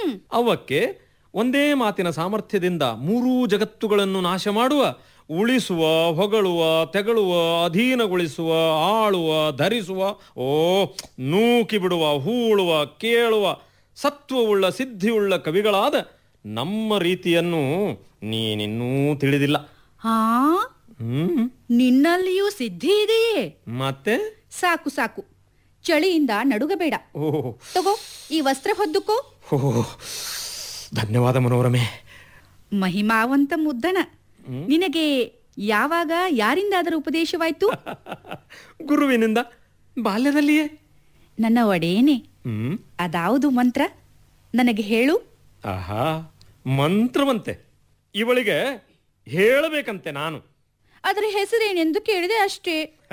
ಅವಕ್ಕೆ ಒಂದೇ ಮಾತಿನ ಸಾಮರ್ಥ್ಯದಿಂದ ಮೂರೂ ಜಗತ್ತುಗಳನ್ನು ನಾಶ ಮಾಡುವ ಉಳಿಸುವ ಹೊಗಳುವ ತೆಗಳುವ ಅಧೀನಗೊಳಿಸುವ ಆಳುವ ಧರಿಸುವ ಓ ನೂಕಿ ಬಿಡುವ ಹೂಳುವ ಕೇಳುವ ಸತ್ವವುಳ್ಳ ಸಿದ್ಧಿಯುಳ್ಳ ಕವಿಗಳಾದ ನಮ್ಮ ರೀತಿಯನ್ನು ನೀನಿನ್ನೂ ತಿಳಿದಿಲ್ಲ ಹಾ ಹ್ಮ್ ನಿನ್ನಲ್ಲಿಯೂ ಸಿದ್ಧಿ ಇದೆಯೇ ಮತ್ತೆ ಸಾಕು ಸಾಕು ಚಳಿಯಿಂದ ನಡುಗಬೇಡ ಓ ತಗೋ ಈ ವಸ್ತ್ರ ಹೊದ್ದುಕೋ ಓ ಧನ್ಯವಾದ ಮನೋರಮೆ ಮಹಿಮಾವಂತ ಮುದ್ದಣ ನಿನಗೆ ಯಾವಾಗ ಯಾರಿಂದಾದರೂ ಉಪದೇಶವಾಯ್ತು ಗುರುವಿನಿಂದ ಬಾಲ್ಯದಲ್ಲಿಯೇ ನನ್ನ ಒಡೇನೆ ಹ್ಮ್ ಅದಾವುದು ಮಂತ್ರ ನನಗೆ ಹೇಳು ಆಹಾ ಮಂತ್ರವಂತೆ ಇವಳಿಗೆ ಹೇಳಬೇಕಂತೆ ನಾನು ಅದರ ಹೆಸರೇನೆಂದು ಕೇಳಿದೆ ಅಷ್ಟೇ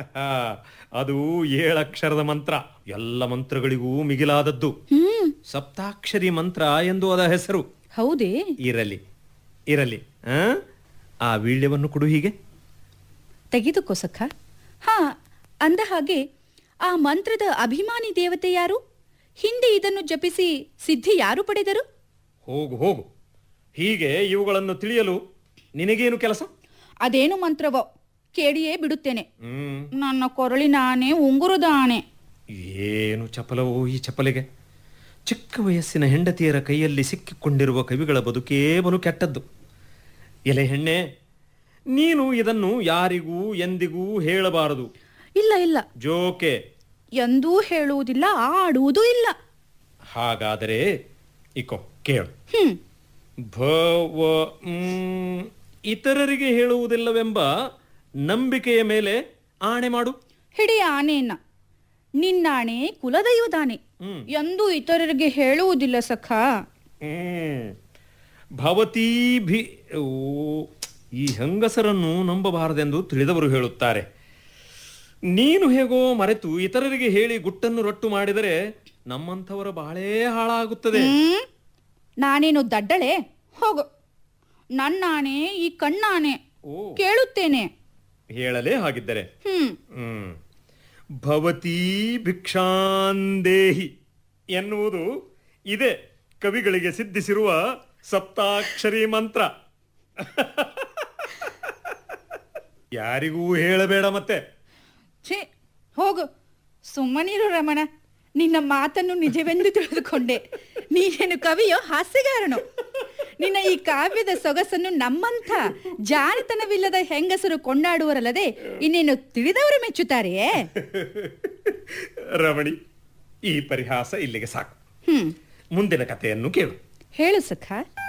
ಅದು ಏಳಕ್ಷರದ ಮಂತ್ರ ಎಲ್ಲ ಮಂತ್ರಗಳಿಗೂ ಮಿಗಿಲಾದದ್ದು ಹ್ಮ್ ಸಪ್ತಾಕ್ಷರಿ ಮಂತ್ರ ಎಂದು ಅದರ ಹೆಸರು ಹೌದೇ ಇರಲಿ ಇರಲಿ ಆ? ಆ ವೀಳ್ಯವನ್ನು ಕೊಡು ಹೀಗೆ ತೆಗೆದುಕೋ ಸಖ ಹಾ ಅಂದ ಹಾಗೆ ಆ ಮಂತ್ರದ ಅಭಿಮಾನಿ ದೇವತೆ ಯಾರು ಹಿಂದೆ ಇದನ್ನು ಜಪಿಸಿ ಸಿದ್ಧಿ ಯಾರು ಪಡೆದರು ಹೋಗು ಹೋಗು ಹೀಗೆ ಇವುಗಳನ್ನು ತಿಳಿಯಲು ನಿನಗೇನು ಕೆಲಸ ಅದೇನು ಮಂತ್ರವೋ ಕೇಳಿಯೇ ಬಿಡುತ್ತೇನೆ ಹ್ಮ್ ನನ್ನ ಕೊರಳಿನಾನೆ ಉಂಗುರದಾನೆ ಏನು ಚಪಲವೋ ಈ ಚಪಲೆಗೆ ಚಿಕ್ಕ ವಯಸ್ಸಿನ ಹೆಂಡತಿಯರ ಕೈಯಲ್ಲಿ ಸಿಕ್ಕಿಕೊಂಡಿರುವ ಕವಿಗಳ ಬದುಕೇ ಬಲು ಕೆಟ್ಟದ್ದು ಎಲೆ ಹೆಣ್ಣೆ ನೀನು ಇದನ್ನು ಯಾರಿಗೂ ಎಂದಿಗೂ ಹೇಳಬಾರದು ಇಲ್ಲ ಇಲ್ಲ ಜೋಕೆ ಎಂದೂ ಹೇಳುವುದಿಲ್ಲ ಆಡುವುದೂ ಇಲ್ಲ ಹಾಗಾದರೆ ಇಕೋ ಕೇಳು ಹ್ಮ್ ಭವ ಮ್, ಇತರರಿಗೆ ಹೇಳುವುದಿಲ್ಲವೆಂಬ ನಂಬಿಕೆಯ ಮೇಲೆ ಆಣೆ ಮಾಡು ಹಿಡಿಯ ಆನೆಯನ್ನ ನಿನ್ನಾಣೆ ಕುಲದೈವದಾನೆ ಹ್ಮ್. ಎಂದೂ ಇತರರಿಗೆ ಹೇಳುವುದಿಲ್ಲ ಸಖ ಹ್ಮ್. ಭವತೀ ಭಿ ಓ, ಈ ಹೆಂಗಸರನ್ನು ನಂಬಬಾರದೆಂದು ತಿಳಿದವರು ಹೇಳುತ್ತಾರೆ ನೀನು ಹೇಗೋ ಮರೆತು ಇತರರಿಗೆ ಹೇಳಿ ಗುಟ್ಟನ್ನು ರಟ್ಟು ಮಾಡಿದರೆ ನಮ್ಮಂಥವರ ಬಾಳೇ ಹಾಳಾಗುತ್ತದೆ ಹ್ಮ್ ನಾನೇನು ದಡ್ಡಳೆ ಹೋಗು ನನ್ನಾಣೆ ಈ ಕಣ್ಣಾಣೆ ಓ ಕೇಳುತ್ತೇನೆ ಹೇಳಲೇ ಹಾಗಿದ್ದರೆ ಹ್ಮ್ ಹ್ಮ್ ಭವತೀ ಭಿಕ್ಷಾಂದೇಹಿ ಎನ್ನುವುದು ಇದೆ ಕವಿಗಳಿಗೆ ಸಿದ್ಧಿಸಿರುವ ಸಪ್ತಾಕ್ಷರಿ ಮಂತ್ರ ಯಾರಿಗೂ ಹೇಳಬೇಡ ಮತ್ತೆ ಛೇ ಹೋಗು ಸುಮ್ಮನಿರು ರಮಣ ನಿನ್ನ ಮಾತನ್ನು ನಿಜವೆಂದು ತಿಳಿದುಕೊಂಡೆ ನೀನೇನು ಕವಿಯೋ ಹಾಸ್ಯಗಾರನು ನಿನ್ನ ಈ ಕಾವ್ಯದ ಸೊಗಸನ್ನು ನಮ್ಮಂಥ ಜಾಣತನವಿಲ್ಲದ ಹೆಂಗಸರು ಕೊಂಡಾಡುವರಲ್ಲದೆ ಇನ್ನೇನು ತಿಳಿದವರು ಮೆಚ್ಚುತ್ತಾರೆಯೇ ರಮಣಿ ಈ ಪರಿಹಾಸ ಇಲ್ಲಿಗೆ ಸಾಕು ಹ್ಮ್ ಮುಂದಿನ ಕಥೆಯನ್ನು ಕೇಳು ಹೇಳು ಸಖ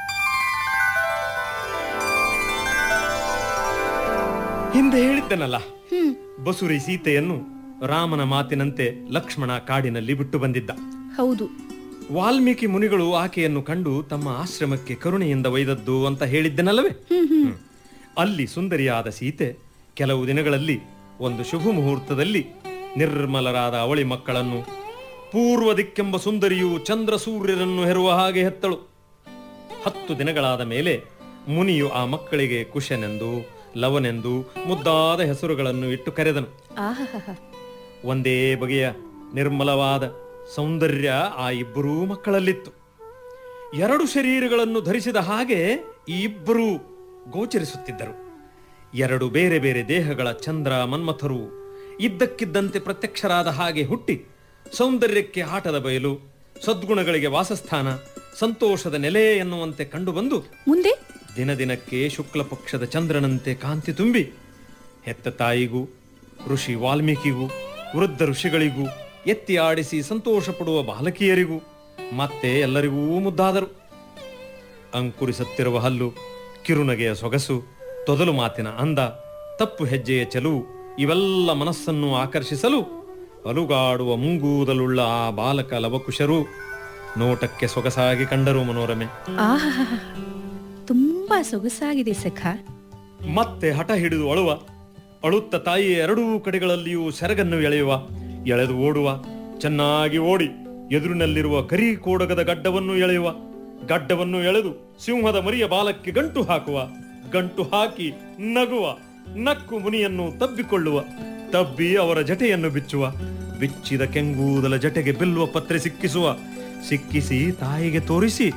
ಹಿಂದೆ ಹೇಳಿದ್ದನಲ್ಲ ಹ್ಮ್ ಬಸುರಿ ಸೀತೆಯನ್ನು ರಾಮನ ಮಾತಿನಂತೆ ಲಕ್ಷ್ಮಣ ಕಾಡಿನಲ್ಲಿ ಬಿಟ್ಟು ಬಂದಿದ್ದ ಹೌದು ವಾಲ್ಮೀಕಿ ಮುನಿಗಳು ಆಕೆಯನ್ನು ಕಂಡು ತಮ್ಮ ಆಶ್ರಮಕ್ಕೆ ಕರುಣೆಯಿಂದ ಒಯ್ದದ್ದು ಅಂತ ಹೇಳಿದ್ದೆನಲ್ಲವೇ ಹ್ಮ್ ಹ್ಮ್ ಹ್ಮ್. ಅಲ್ಲಿ ಸುಂದರಿಯಾದ ಸೀತೆ ಕೆಲವು ದಿನಗಳಲ್ಲಿ ಒಂದು ಶುಭ ಮುಹೂರ್ತದಲ್ಲಿ ನಿರ್ಮಲರಾದ ಅವಳಿ ಮಕ್ಕಳನ್ನು ಪೂರ್ವ ದಿಕ್ಕೆಂಬ ಸುಂದರಿಯು ಚಂದ್ರ ಸೂರ್ಯರನ್ನು ಹೆರುವ ಹಾಗೆ ಹೆತ್ತಳು ಹತ್ತು ದಿನಗಳಾದ ಮೇಲೆ ಮುನಿಯು ಆ ಮಕ್ಕಳಿಗೆ ಕುಶನೆಂದು ಲವನೆಂದು ಮುದ್ದಾದ ಹೆಸರುಗಳನ್ನು ಇಟ್ಟು ಕರೆದನು ಆಹಾ ಒಂದೇ ಬಗೆಯ ನಿರ್ಮಲವಾದ ಸೌಂದರ್ಯ ಆ ಇಬ್ಬರೂ ಮಕ್ಕಳಲ್ಲಿತ್ತು ಎರಡು ಶರೀರಗಳನ್ನು ಧರಿಸಿದ ಹಾಗೆ ಈ ಇಬ್ಬರೂ ಗೋಚರಿಸುತ್ತಿದ್ದರು ಎರಡು ಬೇರೆ ಬೇರೆ ದೇಹಗಳ ಚಂದ್ರ ಮನ್ಮಥರು ಇದ್ದಕ್ಕಿದ್ದಂತೆ ಪ್ರತ್ಯಕ್ಷರಾದ ಹಾಗೆ ಹುಟ್ಟಿ ಸೌಂದರ್ಯಕ್ಕೆ ಆಟದ ಬಯಲು ಸದ್ಗುಣಗಳಿಗೆ ವಾಸಸ್ಥಾನ ಸಂತೋಷದ ನೆಲೆ ಎನ್ನುವಂತೆ ಕಂಡುಬಂದು ಮುಂದೆ ದಿನ ದಿನಕ್ಕೆ ಶುಕ್ಲ ಪಕ್ಷದ ಚಂದ್ರನಂತೆ ಕಾಂತಿ ತುಂಬಿ ಹೆತ್ತ ತಾಯಿಗೂ ಋಷಿ ವಾಲ್ಮೀಕಿಗೂ ವೃದ್ಧ ಋಷಿಗಳಿಗೂ ಎತ್ತಿ ಆಡಿಸಿ ಸಂತೋಷ ಪಡುವ ಬಾಲಕಿಯರಿಗೂ ಮತ್ತೆ ಎಲ್ಲರಿಗೂ ಮುದ್ದಾದರು ಅಂಕುರಿಸುತ್ತಿರುವ ಹಲ್ಲು ಕಿರುನಗೆಯ ಸೊಗಸು ತೊದಲು ಮಾತಿನ ಅಂದ ತಪ್ಪು ಹೆಜ್ಜೆಯ ಚೆಲುವು ಇವೆಲ್ಲ ಮನಸ್ಸನ್ನು ಆಕರ್ಷಿಸಲು ಅಲುಗಾಡುವ ಮುಂಗೂದಲುಳ್ಳ ಆ ಬಾಲಕ ಲವಕುಶರು ನೋಟಕ್ಕೆ ಸೊಗಸಾಗಿ ಕಂಡರು ಮನೋರಮೆ ಆಹಾ ತುಂಬಾ ಸೊಗಸಾಗಿದೆ ಸಖ ಮತ್ತೆ ಹಠ ಹಿಡಿದು ಅಳುವ ಅಳುತ್ತ ತಾಯಿಯ ಎರಡೂ ಕಡೆಗಳಲ್ಲಿಯೂ ಸೆರಗನ್ನು ಎಳೆಯುವ ಎಳೆದು ಓಡುವ ಚೆನ್ನಾಗಿ ಓಡಿ ಎದುರಿನಲ್ಲಿರುವ ಕರಿ ಕೋಡಗದ ಗಡ್ಡವನ್ನು ಎಳೆಯುವ ಗಡ್ಡವನ್ನು ಎಳೆದು ಸಿಂಹದ ಮರಿಯ ಬಾಲಕ್ಕೆ ಗಂಟು ಹಾಕುವ ಗಂಟು ಹಾಕಿ ನಗುವ ನಕ್ಕು ಮುನಿಯನ್ನು ತಬ್ಬಿಕೊಳ್ಳುವ ತಬ್ಬಿ ಅವರ ಜಟೆಯನ್ನು ಬಿಚ್ಚುವ ಬಿಚ್ಚಿದ ಕೆಂಗೂದಲ ಜಟೆಗೆ ಬಿಲ್ಲುವ ಪತ್ರೆ ಸಿಕ್ಕಿಸುವ ಸಿಕ್ಕಿಸಿ ತಾಯಿಗೆ ತೋರಿಸಿ